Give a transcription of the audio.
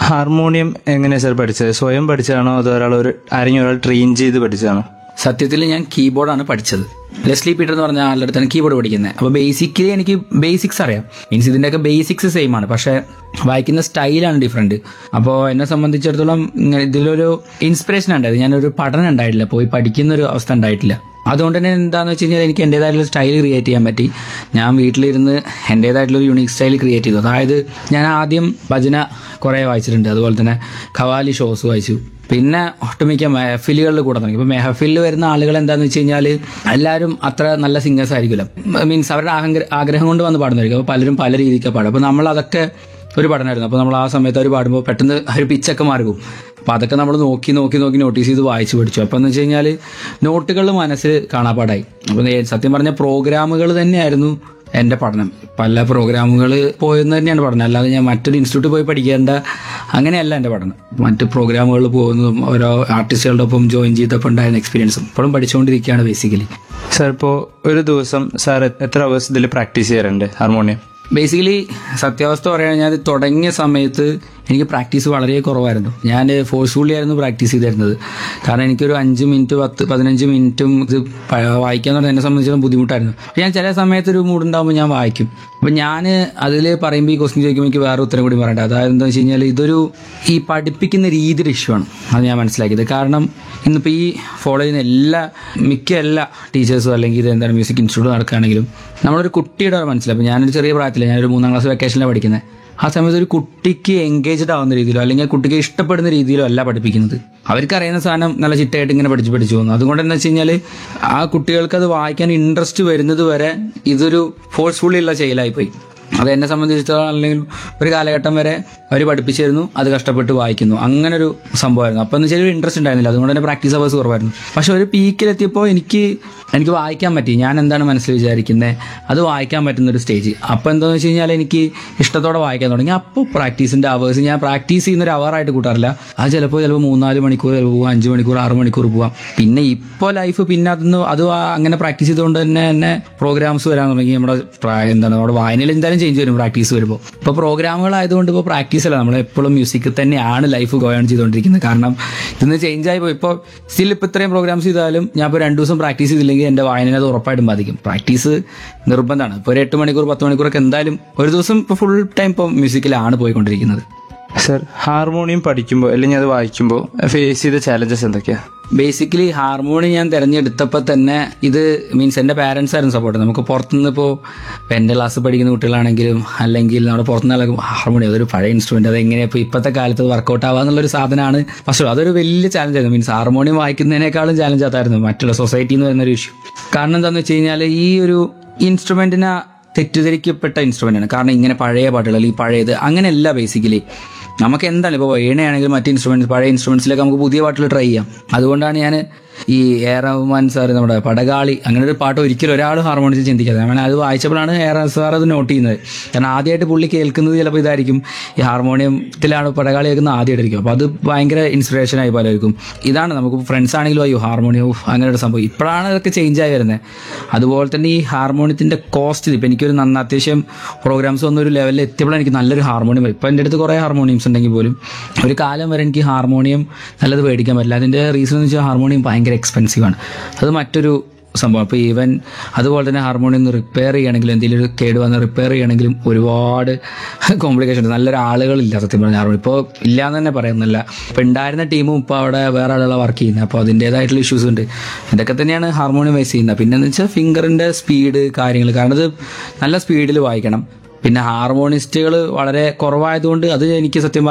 harmonium എങ്ങനെയാ sir പഠിച്ചത് സ്വയം പഠിച്ചതാണോ അതോ ഒരാൾ ഒരു ആരെങ്കിലും ഒരാൾ ട്രെയിൻ ചെയ്ത് പഠിച്ചതാണോ സത്യത്തിൽ ഞാൻ കീബോർഡാണ് പഠിച്ചത് ലെസ്ലി പീറ്റർ എന്ന് പറഞ്ഞ ആളുടെ അടുത്താണ് കീബോർഡ് പഠിക്കുന്നത് അപ്പോൾ ബേസിക്കലി എനിക്ക് ബേസിക്സ് അറിയാം മീൻസ് ഇതിൻ്റെയൊക്കെ ബേസിക്സ് സെയിം ആണ് പക്ഷേ വായിക്കുന്ന സ്റ്റൈലാണ് ഡിഫറെൻറ്റ് അപ്പോൾ എന്നെ സംബന്ധിച്ചിടത്തോളം ഇങ്ങനെ ഇതിലൊരു ഇൻസ്പിറേഷൻ ഉണ്ടായത് ഞാനൊരു പഠനം ഉണ്ടായിട്ടില്ല പോയി പഠിക്കുന്ന ഒരു അവസ്ഥ ഉണ്ടായിട്ടില്ല അതുകൊണ്ട് തന്നെ എന്താണെന്ന് വെച്ച് കഴിഞ്ഞാൽ എനിക്ക് എൻ്റേതായിട്ടുള്ള സ്റ്റൈൽ ക്രിയേറ്റ് ചെയ്യാൻ പറ്റി ഞാൻ വീട്ടിലിരുന്ന് എൻ്റേതായിട്ടുള്ള ഒരു യുണീക് സ്റ്റൈൽ ക്രിയേറ്റ് ചെയ്തു അതായത് ഞാൻ ആദ്യം ഭജന കുറേ വായിച്ചിട്ടുണ്ട് അതുപോലെ തന്നെ ഖവാലി ഷോസ് വായിച്ചു പിന്നെ ഒട്ടുമിക്ക മെഹഫിലുകളിൽ കൂടെ തുടങ്ങി ഇപ്പോൾ മെഹഫിലിൽ വരുന്ന ആളുകൾ എന്താണെന്ന് വെച്ച് കഴിഞ്ഞാൽ എല്ലാവരും അത്ര നല്ല സിംഗേഴ്സ് ആയിരിക്കില്ല മീൻസ് അവരുടെ ആഹങ്ക- ആഗ്രഹം കൊണ്ട് വന്ന് പാടുന്നതായിരിക്കും അപ്പോൾ പലരും പല രീതിക്ക് പാടും അപ്പോൾ നമ്മൾ അതൊക്കെ ഒരു പഠനമായിരുന്നു അപ്പോൾ നമ്മൾ ആ സമയത്ത് അവർ പാടുമ്പോൾ പെട്ടെന്ന് ഒരു പിച്ചൊക്കെ മാറി പോകും അപ്പോൾ അതൊക്കെ നമ്മൾ നോക്കി നോക്കി നോക്കി നോട്ടീസ് ചെയ്ത് വായിച്ചു പഠിച്ചു അപ്പോൾ എന്ന് വെച്ച് കഴിഞ്ഞാൽ നോട്ടുകൾ മനസ്സിൽ കാണാപ്പാടായി അപ്പോൾ നേ- സത്യം പറഞ്ഞ പ്രോഗ്രാമുകൾ തന്നെയായിരുന്നു എൻ്റെ പഠനം പല പ്രോഗ്രാമുകൾ പോയെന്ന് തന്നെയാണ് പഠനം അല്ലാതെ ഞാൻ മറ്റൊരു ഇൻസ്റ്റിറ്റ്യൂട്ടിൽ പോയി പഠിക്കേണ്ട അങ്ങനെയല്ല എൻ്റെ പഠനം മറ്റ് പ്രോഗ്രാമുകളിൽ പോകുന്നതും ഓരോ ആർട്ടിസ്റ്റുകളുടെ ഒപ്പം ജോയിൻ ചെയ്തപ്പോൾ ഉണ്ടായിരുന്ന എക്സ്പീരിയൻസും ഇപ്പോഴും പഠിച്ചുകൊണ്ടിരിക്കുകയാണ് ബേസിക്കലി സാർ ഇപ്പോൾ ഒരു ദിവസം സാർ എത്ര അവേഴ്സ് ഇതിൽ പ്രാക്ടീസ് ചെയ്യാറുണ്ട് ഹാർമോണിയം ബേസിക്കലി സത്യാവസ്ഥ പറയുകയാണെങ്കിൽ ഞാൻ ഇത് തുടങ്ങിയ സമയത്ത് എനിക്ക് പ്രാക്ടീസ് വളരെ കുറവായിരുന്നു ഞാൻ ഫോഴ്സ്ഫുള്ളി ആയിരുന്നു പ്രാക്ടീസ് ചെയ്തിരുന്നത് കാരണം എനിക്കൊരു അഞ്ച് മിനിറ്റ് പത്ത് പതിനഞ്ച് മിനിറ്റും ഇത് പ- വായിക്കാൻ പറഞ്ഞാൽ എന്നെ സംബന്ധിച്ചിടത്തോളം ബുദ്ധിമുട്ടായിരുന്നു അപ്പോൾ ഞാൻ ചില സമയത്ത് ഒരു മൂടുണ്ടാകുമ്പോൾ ഞാൻ വായിക്കും അപ്പം ഞാൻ അതിൽ പറയുമ്പോൾ ഈ ക്വസ്റ്റ്യൻ ചോദിക്കുമ്പോൾ എനിക്ക് വേറെ ഉത്തരം കൂടി പറയണ്ട അതായത് എന്താ വെച്ച് കഴിഞ്ഞാൽ ഇതൊരു ഈ പഠിപ്പിക്കുന്ന രീതിയുടെ ഇഷ്യൂ ആണ് അത് ഞാൻ മനസ്സിലാക്കിയത് കാരണം ഇന്നിപ്പോൾ ഈ ഫോളോ ചെയ്യുന്ന എല്ലാ മിക്ക എല്ലാ ടീച്ചേഴ്സും അല്ലെങ്കിൽ ഇത് എന്താണ് മ്യൂസിക് ഇൻസ്റ്റിറ്റ്യൂട്ട് നടക്കുകയാണെങ്കിലും നമ്മളൊരു കുട്ടിയുടെ മനസ്സിലാവും ഇപ്പോൾ ഞാനൊരു ചെറിയ പ്രായത്തില്ല ഞാനൊരു മൂന്നാം ക്ലാസ് വെക്കേഷനിലാണ് പഠിക്കുന്നത് ആ സമയത്ത് ഒരു കുട്ടിക്ക് എൻഗേജ്ഡ് ആവുന്ന രീതിയിലോ അല്ലെങ്കിൽ ആ കുട്ടിക്ക് ഇഷ്ടപ്പെടുന്ന രീതിയിലോ അല്ല പഠിപ്പിക്കുന്നത് അവർക്ക് അറിയുന്ന സാധനം നല്ല ചിട്ടയായിട്ട് ഇങ്ങനെ പഠിച്ച് പഠിച്ചു പോകുന്നു അതുകൊണ്ട് എന്താ വെച്ച് കഴിഞ്ഞാൽ ആ കുട്ടികൾക്ക് അത് വായിക്കാൻ ഇൻട്രസ്റ്റ് വരുന്നത് വരെ ഇതൊരു ഫോഴ്സ്ഫുള്ളി ഉള്ള ചെയ്യലായിപ്പോയി അത് എന്നെ സംബന്ധിച്ചിടത്തോളം അല്ലെങ്കിൽ ഒരു കാലഘട്ടം വരെ അവർ പഠിപ്പിച്ചിരുന്നു അത് കഷ്ടപ്പെട്ട് വായിക്കുന്നു അങ്ങനെ ഒരു സംഭവമായിരുന്നു അപ്പം എന്ന് വെച്ചാൽ ഒരു ഇൻട്രസ്റ്റ് ഉണ്ടായിരുന്നില്ല അതുകൊണ്ട് തന്നെ പ്രാക്ടീസ് അവേഴ്സ് കുറവായിരുന്നു പക്ഷെ ഒരു പീക്കിലെത്തിയപ്പോൾ എനിക്ക് എനിക്ക് വായിക്കാൻ പറ്റി ഞാൻ എന്താണ് മനസ്സിൽ വിചാരിക്കുന്നത് അത് വായിക്കാൻ പറ്റുന്ന ഒരു സ്റ്റേജ് അപ്പോൾ എന്താണെന്ന് വെച്ച് കഴിഞ്ഞാൽ എനിക്ക് ഇഷ്ടത്തോടെ വായിക്കാൻ തുടങ്ങി അപ്പോൾ പ്രാക്ടീസിൻ്റെ അവേഴ്സ് ഞാൻ പ്രാക്ടീസ് ചെയ്യുന്ന ഒരു അവറായിട്ട് കൂട്ടാറില്ല അത് ചിലപ്പോൾ ചിലപ്പോൾ മൂന്നാല് മണിക്കൂർ ചിലപ്പോൾ പോവാം അഞ്ച് മണിക്കൂർ ആറ് മണിക്കൂർ പോവാം പിന്നെ ഇപ്പോൾ ലൈഫ് പിന്നെ അതൊന്ന് അത് ആ- അങ്ങനെ പ്രാക്ടീസ് ചെയ്തുകൊണ്ട് തന്നെ തന്നെ പ്രോഗ്രാംസ് വരാൻ തുടങ്ങി നമ്മുടെ പ്രാ- എന്താണ് നമ്മുടെ വായനയിൽ എന്തായാലും ചേഞ്ച് വരും പ്രാക്ടീസ് വരുമ്പോൾ ഇപ്പോൾ പ്രോഗ്രാമുകളായതുകൊണ്ട് ഇപ്പോൾ പ്രാക്ടീസ് അല്ല നമ്മൾ എപ്പോഴും മ്യൂസിക്കിൽ തന്നെയാണ് ലൈഫ് ഗോയാണ് ചെയ്തുകൊണ്ടിരിക്കുന്നത് കാരണം ഇന്ന് ചേഞ്ച് ആയി പോയി ഇപ്പോൾ സ്റ്റിൽ ഇപ്പോൾ ഇത്രയും പ്രോഗ്രാംസ് ചെയ്താലും ഞാൻ ഇപ്പോൾ രണ്ട് ദിവസം പ്രാക്ടീസ് ചെയ്തില്ലെങ്കിൽ എൻ്റെ വായനയെ അത് ഉറപ്പായിട്ടും ബാധിക്കും പ്രാക്ടീസ് നിർബന്ധമാണ് ഇപ്പോൾ ഒരു എട്ട് മണിക്കൂർ പത്ത് മണിക്കൂറൊക്കെ എന്തായാലും ഒരു ദിവസം ഇപ്പോൾ ഫുൾ ടൈം ഇപ്പോൾ മ്യൂസിക്കിലാണ് പോയിക്കൊണ്ടിരിക്കുന്നത് സാർ ഹാർമോണിയം പഠിക്കുമ്പോൾ അല്ലെങ്കിൽ അത് വായിക്കുമ്പോൾ ഫേസ് ചെയ്ത ചാലഞ്ചസ് എന്തൊക്കെയാ ബേസിക്കലി ഹാർമോണി ഞാൻ തിരഞ്ഞെടുത്തപ്പോൾ തന്നെ ഇത് മീൻസ് എൻ്റെ പാരൻസ് ആയിരുന്നു സപ്പോർട്ട് നമുക്ക് പുറത്തുനിന്ന് ഇപ്പോൾ എൻ്റെ ക്ലാസ് പഠിക്കുന്ന കുട്ടികളാണെങ്കിലും അല്ലെങ്കിൽ നമ്മുടെ പുറത്തുനിന്ന് ഹാർമോണി അതൊരു പഴയ ഇൻസ്ട്രുമെന്റ് അത് എങ്ങനെയാണ് ഇപ്പോൾ ഇപ്പോഴത്തെ കാലത്ത് വർക്കൗട്ട് ആവാന്നുള്ളൊരു സാധനമാണ് പക്ഷേ അതൊരു വലിയ ചാലഞ്ച് ആയിരുന്നു മീൻസ് ഹാർമോണിയം വായിക്കുന്നതിനേക്കാളും ചാലഞ്ച് അതായിരുന്നു മറ്റുള്ള സൊസൈറ്റിയിൽ നിന്ന് വരുന്ന ഒരു ഇഷ്യൂ കാരണം എന്താണെന്ന് വെച്ച് കഴിഞ്ഞാൽ ഈ ഒരു ഇൻസ്ട്രുമെന്റിനെ തെറ്റിദ്ധരിക്കപ്പെട്ട ഇൻസ്ട്രുമെന്റ് ആണ് കാരണം ഇങ്ങനെ പഴയ പാട്ടുകൾ അല്ലെങ്കിൽ പഴയത് അങ്ങനെയല്ല ബേസിക്കലി നമുക്ക് എന്താണ് ഇപ്പോൾ വീണയാണെങ്കിലും മറ്റ് ഇൻസ്ട്രുമെന്റ്സ് പഴയ ഇൻസ്ട്രുമെന്റ്സിലൊക്കെ നമുക്ക് പുതിയ പാട്ടുകൾ ട്രൈ ചെയ്യാം അതുകൊണ്ടാണ് ഞാൻ ഈ എ ആർ റഹ്മാൻ സാർ നമ്മുടെ പടകാളി അങ്ങനെ ഒരു പാട്ട് ഒരിക്കലും ഒരാൾ ഹാർമോണിച്ച് ചിന്തിക്കാതെ ഞാൻ അത് വായിച്ചപ്പോഴാണ് എ ആർ സാർ അത് നോട്ട് ചെയ്യുന്നത് കാരണം ആദ്യമായിട്ട് പുള്ളി കേൾക്കുന്നത് ചിലപ്പോൾ ഇതായിരിക്കും ഈ ഹാർമോണിയത്തിലാണ് പടകാളി കേൾക്കുന്നത് ആദ്യമായിട്ടായിരിക്കും അപ്പോൾ അത് ഭയങ്കര ഇൻസ്പിറേഷൻ ആയി പലർക്കും ഇതാണ് നമുക്ക് ഫ്രണ്ട്സ് ആണെങ്കിലും അയ്യോ ഹാർമോണിയം ഉഫ്, അങ്ങനെ ഒരു സംഭവം ഇപ്പോഴാണ് ഇതൊക്കെ ചേഞ്ച് ആയി വരുന്നത് അതുപോലെ തന്നെ ഈ ഹാർമോണിയത്തിന്റെ കോസ്റ്റ് ഇപ്പം എനിക്കൊരു നന്ന അത്യാവശ്യം പ്രോഗ്രാംസ് ഒന്നും ഒരു ലെവലിൽ എത്തിയപ്പോഴാണ് എനിക്ക് നല്ലൊരു ഹാർമോണിയം ഇപ്പം എൻ്റെ അടുത്ത് കുറേ ഹാർമോണിയംസ് ഉണ്ടെങ്കിൽ പോലും ഒരു കാലം വരെ എനിക്ക് ഹാർമോണിയം നല്ലത് മേടിക്കാൻ പറ്റില്ല അതിൻ്റെ റീസൺ എന്ന് വെച്ചാൽ ഹാർമോണിയം ഭയങ്കര എക്സ്പെൻസീവ് ആണ് അത് മറ്റൊരു സംഭവം അപ്പോൾ ഈവൻ അതുപോലെ തന്നെ ഹാർമോണിയം ഒന്ന് റിപ്പയർ ചെയ്യണമെങ്കിലും എന്തെങ്കിലും ഒരു കേട് വന്ന് റിപ്പയർ ചെയ്യണമെങ്കിലും ഒരുപാട് കോംപ്ലിക്കേഷൻ ഉണ്ട് നല്ലൊരു ആളുകളില്ല സത്യം പറഞ്ഞ ഹാർമോണിയം ഇപ്പോൾ ഇല്ലാന്ന് തന്നെ പറയുന്നില്ല ഇപ്പോൾ ഉണ്ടായിരുന്ന ടീമും ഇപ്പോൾ അവിടെ വേറെ ആളുകളെ വർക്ക് ചെയ്യുന്നത് അപ്പോൾ അതിൻ്റേതായിട്ടുള്ള ഇഷ്യൂസ് ഉണ്ട് ഇതൊക്കെ തന്നെയാണ് ഹാർമോണിയം വൈസ് ചെയ്യുന്നത് പിന്നെ എന്ന് വെച്ചാൽ ഫിംഗറിൻ്റെ സ്പീഡ് കാര്യങ്ങൾ കാരണം അത് നല്ല സ്പീഡിൽ വായിക്കണം പിന്നെ ഹാർമോണിസ്റ്റുകൾ വളരെ കുറവായതുകൊണ്ട് അത് എനിക്ക് സത്യം